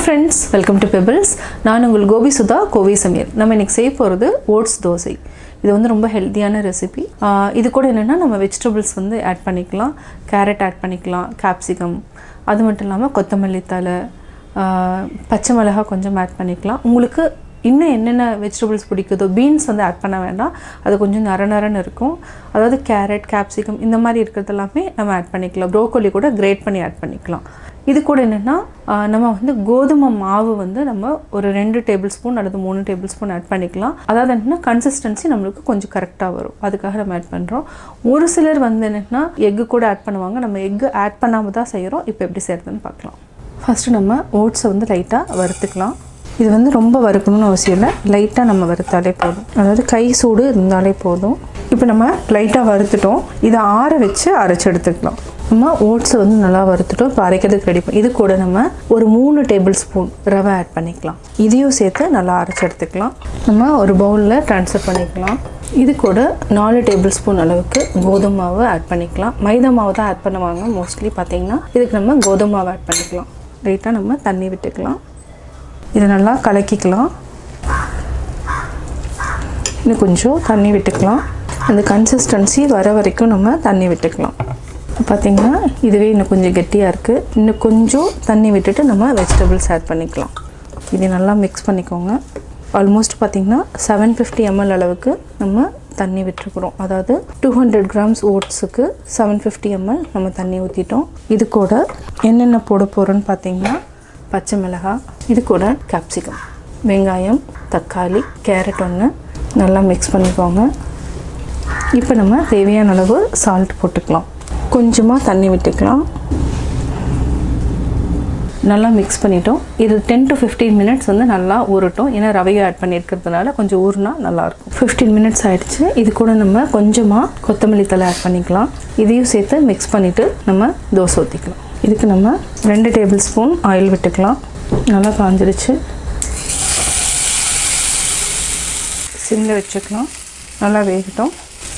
friends welcome to pebbles நான் உங்கள் கோபி சுதா கோவி சமையல் நம்ம இன்னைக்கு செய்ய போகிறது ஓட்ஸ் தோசை இது வந்து ரொம்ப ஹெல்த்தியான ரெசிபி இது கூட என்னென்னா நம்ம வெஜிடபிள்ஸ் வந்து ஆட் பண்ணிக்கலாம் கேரட் ஆட் பண்ணிக்கலாம் கேப்சிகம் அது மட்டும் இல்லாமல் கொத்தமல்லி தழை ஆஹ், பச்சை மிளகாய் கொஞ்சம் ஆட் பண்ணிக்கலாம் உங்களுக்கு இன்னும் என்னென்ன வெஜிடபிள்ஸ் பிடிக்குதோ பீன்ஸ் வந்து ஆட் பண்ண வேண்டாம் அது கொஞ்சம் நர நரன்னு இருக்கும் அதாவது கேரட் கேப்சிகம் இந்த மாதிரி இருக்கிறது எல்லாமே நம்ம ஆட் பண்ணிக்கலாம் ப்ரோக்கோலி கூட கிரேட் பண்ணி ஆட் பண்ணிக்கலாம் இது கூட என்னென்னா நம்ம வந்து கோதுமை மாவு வந்து நம்ம ஒரு ரெண்டு டேபிள் ஸ்பூன் அல்லது மூணு டேபிள் ஸ்பூன் ஆட் பண்ணிக்கலாம் அதாவது என்னென்னா கன்சிஸ்டன்சி நம்மளுக்கு கொஞ்சம் கரெக்டாக வரும் அதுக்காக நம்ம ஆட் பண்ணுறோம் ஒரு சிலர் வந்து என்னென்னா எக்கு கூட ஆட் பண்ணுவாங்க நம்ம எக்கு ஆட் பண்ணாமல் தான் செய்கிறோம் இப்போ எப்படி செய்கிறதுன்னு பார்க்கலாம் ஃபஸ்ட்டு நம்ம ஓட்ஸை வந்து லைட்டாக வறுத்துக்கலாம் இது வந்து ரொம்ப வறுக்கணும்னு அவசியம் இல்லை லைட்டாக நம்ம வறுத்தாலே போதும் அதாவது கை சூடு இருந்தாலே போதும் இப்போ நம்ம லைட்டாக வறுத்துட்டோம் இதை ஆற வச்சு அரைச்சி எடுத்துக்கலாம் நம்ம ஓட்ஸை வந்து நல்லா வறுத்துட்டோம் இப்போ அரைக்கிறதுக்கு ரெடி பண்ணி இது கூட நம்ம ஒரு மூணு டேபிள் ஸ்பூன் ரவை ஆட் பண்ணிக்கலாம் இதையும் சேர்த்து நல்லா அரைச்சி எடுத்துக்கலாம் நம்ம ஒரு பவுலில் ட்ரான்ஸ்ஃபர் பண்ணிக்கலாம் இது கூட நாலு டேபிள் ஸ்பூன் அளவுக்கு கோதுமை மாவு ஆட் பண்ணிக்கலாம் மைதா மாவு தான் ஆட் பண்ணுவாங்க மோஸ்ட்லி பார்த்தீங்கன்னா இதுக்கு நம்ம கோதுமை மாவு ஆட் பண்ணிக்கலாம் லைட்டாக நம்ம தண்ணி விட்டுக்கலாம் இதை நல்லா கலக்கிக்கலாம் இன்னும் கொஞ்சம் தண்ணி விட்டுக்கலாம் அந்த கன்சிஸ்டன்சி வர வரைக்கும் நம்ம தண்ணி விட்டுக்கலாம் பார்த்திங்கன்னா இதுவே இன்னும் கொஞ்சம் கெட்டியாக இருக்குது இன்னும் கொஞ்சம் தண்ணி விட்டுட்டு நம்ம வெஜிடபிள்ஸ் ஆட் பண்ணிக்கலாம் இதை நல்லா மிக்ஸ் பண்ணிக்கோங்க ஆல்மோஸ்ட் பார்த்திங்கன்னா செவன் ஃபிஃப்டி எம்எல் அளவுக்கு நம்ம தண்ணி விட்டுருக்குறோம் அதாவது டூ ஹண்ட்ரட் கிராம்ஸ் ஓட்ஸுக்கு செவன் ஃபிஃப்டி எம்எல் நம்ம தண்ணி ஊற்றிட்டோம் இது கூட என்னென்ன போட போகிறோன்னு பார்த்தீங்கன்னா பச்சை மிளகாய் இது கூட கேப்சிகம் வெங்காயம் தக்காளி கேரட் ஒன்று நல்லா மிக்ஸ் பண்ணிக்கோங்க இப்போ நம்ம தேவையான அளவு சால்ட் போட்டுக்கலாம் கொஞ்சமாக தண்ணி விட்டுக்கலாம் நல்லா மிக்ஸ் பண்ணிட்டோம் இது டென் டு ஃபிஃப்டீன் மினிட்ஸ் வந்து நல்லா ஊறட்டும் ஏன்னா ரவையை ஆட் பண்ணியிருக்கிறதுனால கொஞ்சம் ஊறினா நல்லாயிருக்கும் ஃபிஃப்டீன் மினிட்ஸ் ஆயிடுச்சு இது கூட நம்ம கொஞ்சமாக கொத்தமல்லி தலை ஆட் பண்ணிக்கலாம் இதையும் சேர்த்து மிக்ஸ் பண்ணிவிட்டு நம்ம தோசை ஊற்றிக்கலாம் இதுக்கு நம்ம ரெண்டு டேபிள் ஸ்பூன் ஆயில் விட்டுக்கலாம் நல்லா காஞ்சிருச்சு சிம்மில் வச்சுக்கலாம் நல்லா வேகட்டும்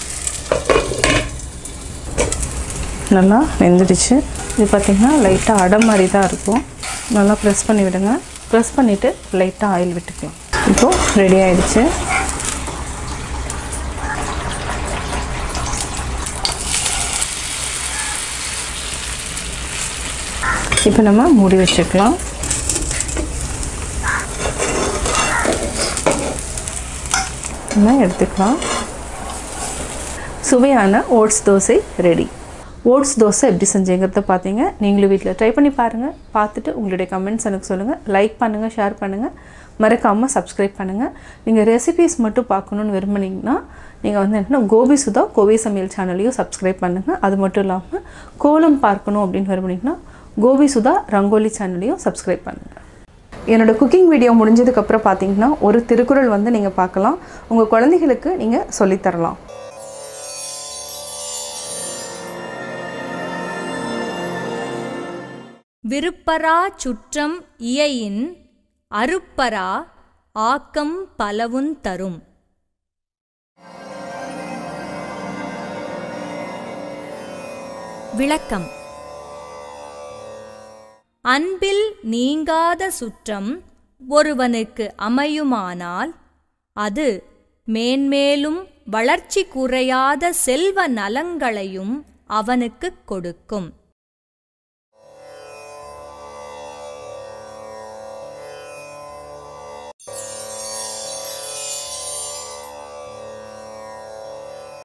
நல்லா வெந்துடுச்சு இது பார்த்திங்கன்னா லைட்டாக அடை மாதிரி தான் இருக்கும் நல்லா ப்ரெஸ் பண்ணி விடுங்க ப்ரெஸ் பண்ணிவிட்டு லைட்டாக ஆயில் விட்டுக்கலாம் இப்போது ரெடி ஆயிடுச்சு இப்போ நம்ம மூடி வச்சுக்கலாம் நம்ம எடுத்துக்கலாம் சுவையான oats dosa ready oats dosa எப்படி செஞ்சீங்கிறத பார்த்தீங்க நீங்களும் வீட்டில் ட்ரை பண்ணி பாருங்கள் பார்த்துட்டு உங்களுடைய கமெண்ட்ஸ் எனக்கு சொல்லுங்கள் லைக் பண்ணுங்கள் ஷேர் பண்ணுங்கள் மறக்காமல் சப்ஸ்கிரைப் பண்ணுங்கள் நீங்கள் ரெசிபீஸ் மட்டும் பார்க்கணுன்னு விரும்புனீங்கன்னா நீங்கள் வந்து என்ன கோபி சுதா கோவி சமையல் சேனலையும் சப்ஸ்கிரைப் பண்ணுங்கள் அது மட்டும் இல்லாமல் கோலம் பார்க்கணும் அப்படின்னு விரும்புனீங்கன்னா கோபி சுதா ரங்கோலி சேனலையும் சப்ஸ்கிரைப் பண்ணுங்கள் என்னோட குக்கிங் வீடியோ முடிஞ்சதுக்கப்புறம் பார்த்தீங்கன்னா ஒரு திருக்குறள் வந்து நீங்கள் பார்க்கலாம் உங்கள் குழந்தைகளுக்கு நீங்கள் சொல்லித்தரலாம் விருப்பரா சுற்றம் இயையின் அருப்பரா ஆக்கம் பலவுன் தரும் விளக்கம் அன்பில் நீங்காத சுற்றம் ஒருவனுக்கு அமையுமானால் அது மேன்மேலும் வளர்ச்சி குறையாத செல்வ நலங்களையும் அவனுக்குக் கொடுக்கும்